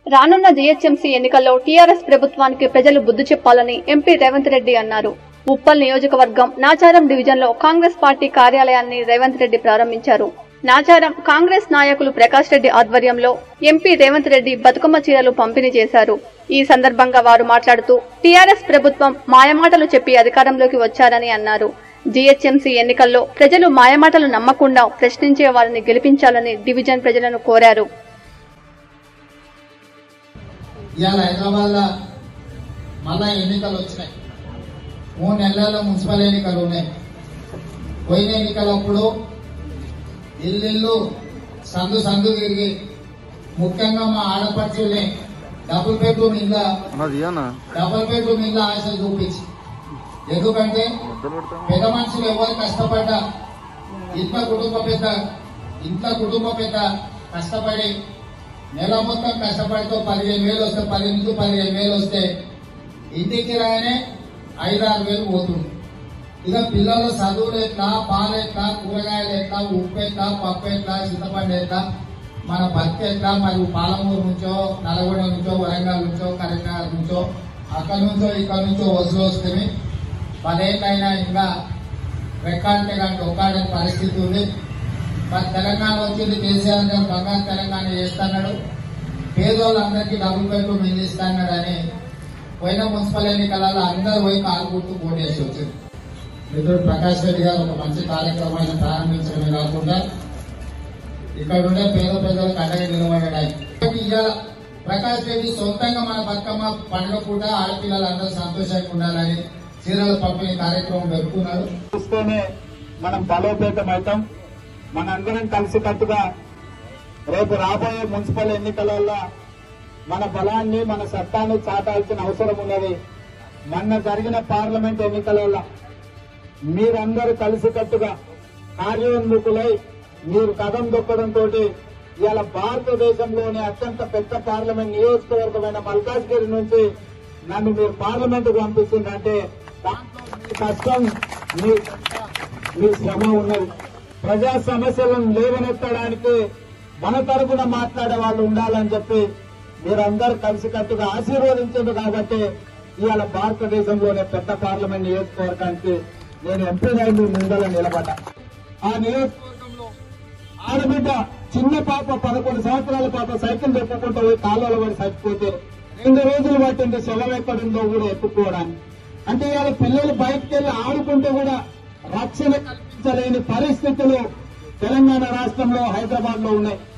రానున్న జీహెచ్ఎంసీ ఎన్నికల్లో టీఆర్ఎస్ ప్రభుత్వానికి ప్రజలు బుద్ధి చెప్పాలని ఎంపీ రేవంత్ రెడ్డి అన్నారు ఉప్పల్ నియోజకవర్గం నాచారం డివిజన్లో కాంగ్రెస్ పార్టీ కార్యాలయాన్ని రేవంత్ రెడ్డి ప్రారంభించారు నాచారం కాంగ్రెస్ నాయకులు ప్రకాష్ రెడ్డి ఆధ్వర్యంలో ఎంపీ రేవంత్ రెడ్డి బతుకమ్మ చీరలు పంపిణీ చేశారు ఈ సందర్భంగా వారు మాట్లాడుతూ టీఆర్ఎస్ ప్రభుత్వం మాయమాటలు చెప్పి అధికారంలోకి వచ్చారని అన్నారు జీహెచ్ఎంసీ ఎన్నికల్లో ప్రజలు మాయమాటలు నమ్మకుండా ప్రశ్నించే వారిని గెలిపించాలని డివిజన్ ప్రజలను కోరారు ఇవాళ హైదరాబాద్ లో మళ్ళా ఎన్నికలు వచ్చినాయి మూడు నెలల మున్సిపల్ ఎన్నికలు ఉన్నాయి పోయిన ఎన్నికలప్పుడు ఇల్లు సందు సందు తిరిగి ముఖ్యంగా మా ఆడపడుచుల్ని డబుల్ బెడ్రూమ్ ఇళ్ళ అన్నది అన్న డబుల్ బెడ్రూమ్ ఇళ్ళ ఆశలు చూపించి ఎందుకంటే పెద్ద మనుషులు ఎవరు కష్టపడ్డా ఇంట్లో కుటుంబ పెద్ద ఇంట్లో కుటుంబ పెద్ద కష్టపడి నెల మొత్తం కష్టపడితో పదిహేను వేలు వస్తే పది నుంచి పదిహేను వేలు వస్తే ఇంటికి రాయనే ఐదారు వేలు పోతుంది ఇక పిల్లలు చదువులు ఎట్లా పాలు ఎట్లా కూరగాయలు ఎట్లా ఉప్పు ఎట్లా పప్పు ఎట్లా చింతపండు ఎట్లా మన భక్తి ఎట్లా మరి పాలమూరు నుంచో నల్గొండ నుంచో వరంగల్ నుంచో కరీంనగర్ నుంచో అక్కడి నుంచో ఇక్కడ నుంచో వసూలు వస్తుంది పదేళ్ళైనా ఇంకా రెక్కాడితే కానీ ఒక్కాడని పరిస్థితి ఉంది మరి తెలంగాణ వచ్చింది కేసీఆర్ గారు బంగారు తెలంగాణ చేస్తున్నాడు పేదోళ్ళందరికీ డబుల్ బెడ్రూమ్ ఇల్లు ఇస్తున్నాడు అని పోయిన మున్సిపల్ ఎన్నికలలో అందరూ పోయి కాలు గుర్తు ఓటేసి వచ్చింది మిత్రుడు ప్రకాష్ రెడ్డి గారు ఒక మంచి కార్యక్రమాన్ని ప్రారంభించడమే కాకుండా ఇక్కడ ఉండే పేద ప్రజలకు అండగా నిలబడడానికి ఇవాళ ప్రకాష్ రెడ్డి సొంతంగా మన బతుకమ్మ పండుగ పూట ఆడపిల్లలందరూ సంతోషంగా ఉండాలని చీరల పంపిణీ కార్యక్రమం పెట్టుకున్నాడు చూస్తేనే మనం బలోపేతం అవుతాం మనందరం కలిసికట్టుగా రేపు రాబోయే మున్సిపల్ ఎన్నికలలో మన బలాన్ని మన సత్తాన్ని చాటాల్సిన అవసరం ఉన్నది మొన్న జరిగిన పార్లమెంట్ ఎన్నికలలో మీరందరూ కలిసికట్టుగా కార్యోన్ముఖులై మీరు కథం దొక్కడంతో ఇవాళ భారతదేశంలోని అత్యంత పెద్ద పార్లమెంట్ నియోజకవర్గమైన మల్కాజ్గిరి నుంచి నన్ను మీరు పార్లమెంట్ పంపిస్తుందంటే దాంట్లో మీ కష్టం మీ మీ శ్రమ ఉన్నది ప్రజా సమస్యలను లేవనెత్తడానికి మన తరపున మాట్లాడే వాళ్ళు ఉండాలని చెప్పి మీరందరూ కలిసికట్టుగా ఆశీర్వదించారు కాబట్టి ఇవాళ భారతదేశంలోనే పెద్ద పార్లమెంట్ నియోజకవర్గానికి నేను ఎంపీనై మీ ముందర నిలబడ్డా ఆ నియోజకవర్గంలో ఆడబిడ్డ చిన్న పాప పదకొండు సంవత్సరాల పాప సైకిల్ దొక్కుకుంటూ పోయి కాలువల పడి చచ్చిపోతే రెండు రోజులు పట్టింది శవం ఎక్కడుందో కూడా ఎత్తుకోవడానికి అంటే ఇవాళ పిల్లలు బయటకు వెళ్లి ఆడుకుంటూ కూడా రక్షణ కల్పించలేని పరిస్థితులు తెలంగాణ రాష్ట్రంలో హైదరాబాద్ లో ఉన్నాయి